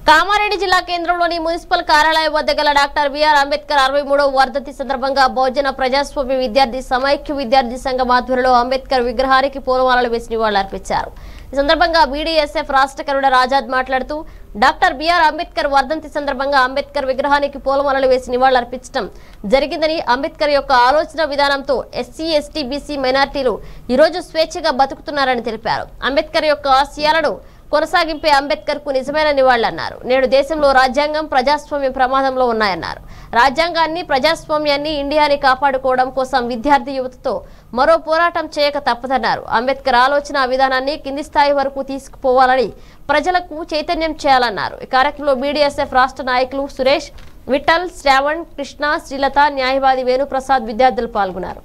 కామారెడ్డి జిల్లా కేంద్రంలోని మున్సిపల్ కార్యాలయం వద్ద గల డాక్టర్ బిఆర్ అంబేద్కర్ అరవై మూడవ వర్ధంతి సందర్భంగా బహుజన ప్రజాస్వామ్య విద్యార్థి సమైక్య విద్యార్థి సంఘం ఆధ్వర్యంలో అంబేద్కర్ విగ్రహానికి పూలమాలలు వేసి నివాళులర్పించారు ఈ సందర్భంగా బీడీఎస్ఎఫ్ రాష్ట్ర కరుణ ఆజాద్ మాట్లాడుతూ డాక్టర్ బిఆర్ అంబేద్కర్ వర్ధంతి సందర్భంగా అంబేద్కర్ విగ్రహానికి పూలమాలలు వేసి నివాళులర్పించడం జరిగిందని అంబేద్కర్ యొక్క ఆలోచన విధానంతో ఎస్సీ ఎస్టీ బీసీ మైనార్టీలు ఈరోజు స్వేచ్ఛగా బతుకుతున్నారని తెలిపారు అంబేద్కర్ యొక్క ఆశయాలను కొనసాగింపే అంబేద్కర్ కు నిజమైన నివాళులన్నారు నేడు దేశంలో రాజ్యాంగం ప్రజాస్వామ్యం ప్రమాదంలో ఉన్నాయన్నారు రాజ్యాంగాన్ని ప్రజాస్వామ్యాన్ని ఇండియాని కాపాడుకోవడం కోసం విద్యార్థి యువతతో మరో పోరాటం చేయక తప్పదన్నారు అంబేద్కర్ ఆలోచన విధానాన్ని కింది స్థాయి వరకు తీసుకుపోవాలని ప్రజలకు చైతన్యం చేయాలన్నారు ఈ కార్యక్రమంలో బీడీఎస్ఎఫ్ రాష్ట్ర నాయకులు సురేష్ విఠల్ శ్రావణ్ కృష్ణ శ్రీలత న్యాయవాది వేణుప్రసాద్ విద్యార్థులు పాల్గొన్నారు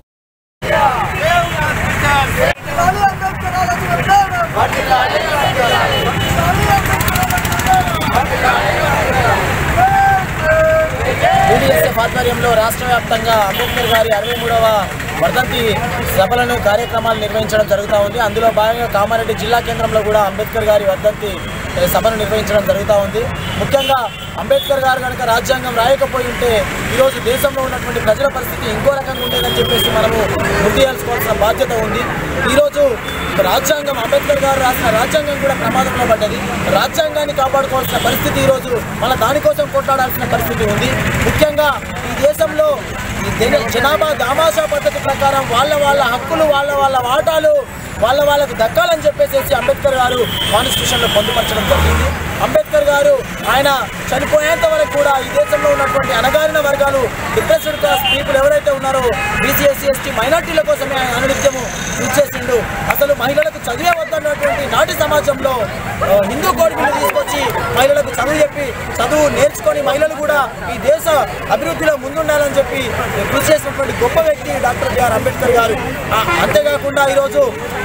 బీడీఎస్ఎఫ్ ఆధ్వర్యంలో రాష్ట్ర వ్యాప్తంగా అంబేద్కర్ గారి అరవై మూడవ వర్ధంతి సభలను కార్యక్రమాలు నిర్వహించడం జరుగుతూ ఉంది అందులో భాగంగా కామారెడ్డి జిల్లా కేంద్రంలో కూడా అంబేద్కర్ గారి వర్ధంతి ఏ, సభను నిర్వహించడం జరుగుతూ ఉంది ముఖ్యంగా అంబేద్కర్ గారు కనుక రాజ్యాంగం రాయకపోయి ఉంటే ఈరోజు దేశంలో ఉన్నటువంటి ప్రజల పరిస్థితి ఇంకో రకంగా ఉండేదని చెప్పేసి మనము గుర్తు చేయాల్సుకోవాల్సిన బాధ్యత ఉంది ఈరోజు రాజ్యాంగం అంబేద్కర్ గారు రాసిన రాజ్యాంగం కూడా ప్రమాదంలో పడ్డది రాజ్యాంగాన్ని కాపాడుకోవాల్సిన పరిస్థితి ఈరోజు మన దానికోసం కొట్లాడాల్సిన పరిస్థితి ఉంది ముఖ్యంగా ఈ దేశంలో ఈ జన- జనాభా దామాషా పద్ధతి ప్రకారం వాళ్ళ వాళ్ళ హక్కులు వాళ్ళ వాళ్ళ వాటాలు వాళ్ళ వాళ్ళకు దక్కాలని చెప్పేసి అంబేద్కర్ గారు కాన్స్టిట్యూషన్లో పొందుపరచడం జరిగింది అంబేద్కర్ గారు ఆయన చనిపోయేంత వరకు కూడా ఈ దేశంలో ఉన్నటువంటి అణగారిన వర్గాలు డిప్రెస్డ్ క్లాస్ పీపుల్ ఎవరైతే ఉన్నారో బీసీ ఎస్సీ ఎస్టీ మైనార్టీల కోసమే ఆయన అనునిత్యము ఇచ్చేసిండు అసలు మహిళలకు చదివే వద్దన్నటువంటి నాటి సమాజంలో ఆ, హిందూ కోడ్ బిల్లు తీసుకొచ్చి మహిళలకు చదువు చెప్పి చదువు నేర్చుకొని మహిళలు కూడా ఈ దేశ అభివృద్ధిలో ముందుండాలని చెప్పి కృషి చేసినటువంటి గొప్ప వ్యక్తి డాక్టర్ బిఆర్ అంబేద్కర్ గారు ఆ, అంతేకాకుండా ఈరోజు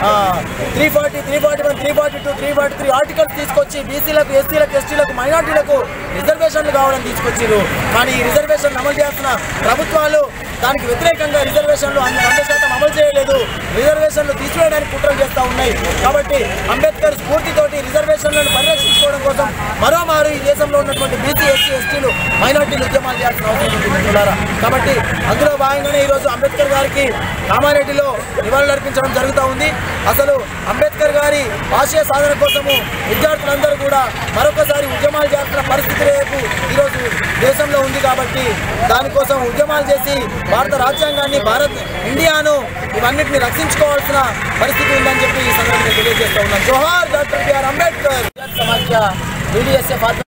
three forty three forty one three forty two three forty three articles తీసుకొచ్చి బీసీలకు ఎస్సీలకు ఎస్టీలకు మైనార్టీలకు రిజర్వేషన్లు కావాలని తీసుకొచ్చారు కానీ ఈ రిజర్వేషన్ అమలు చేస్తున్న ప్రభుత్వాలు దానికి వ్యతిరేకంగా రిజర్వేషన్లు అన్ని వంద శాతం అమలు చేయలేదు రిజర్వేషన్లు తీసివేయడానికి కుట్రలు చేస్తూ ఉన్నాయి కాబట్టి అంబేద్కర్ స్ఫూర్తితోటి రిజర్వేషన్లను పరిరక్షించుకోవడం కోసం మరోమారు ఈ దేశంలో ఉన్నటువంటి బీసీ ఎస్సీ ఎస్టీలు మైనార్టీలు ఉద్యమాలు చేయాల్సిన అవసరం ఉంది మిత్రులారా. కాబట్టి అందులో భాగంగానే ఈరోజు అంబేద్కర్ గారికి కామారెడ్డిలో నివాళులర్పించడం జరుగుతూ ఉంది అసలు అంబేద్కర్ గారి ఆశయ సాధన కోసము విద్యార్థులందరూ కూడా మరొకసారి ఉద్యమాలు చేస్తున్న పరిస్థితి రేపు ఈరోజు దేశంలో ఉంది కాబట్టి దానికోసం ఉద్యమాలు చేసి భారత రాజ్యాంగాన్ని భారత్ ఇండియాను ఇవన్నిటిని రక్షించుకోవాల్సిన పరిస్థితి ఉందని చెప్పి ఈ సందర్భంగా తెలియజేస్తూ ఉన్నాను జోహార్ డాక్టర్ బిఆర్ అంబేద్కర్ సమాఖ్య బీడీఎస్ఎఫ్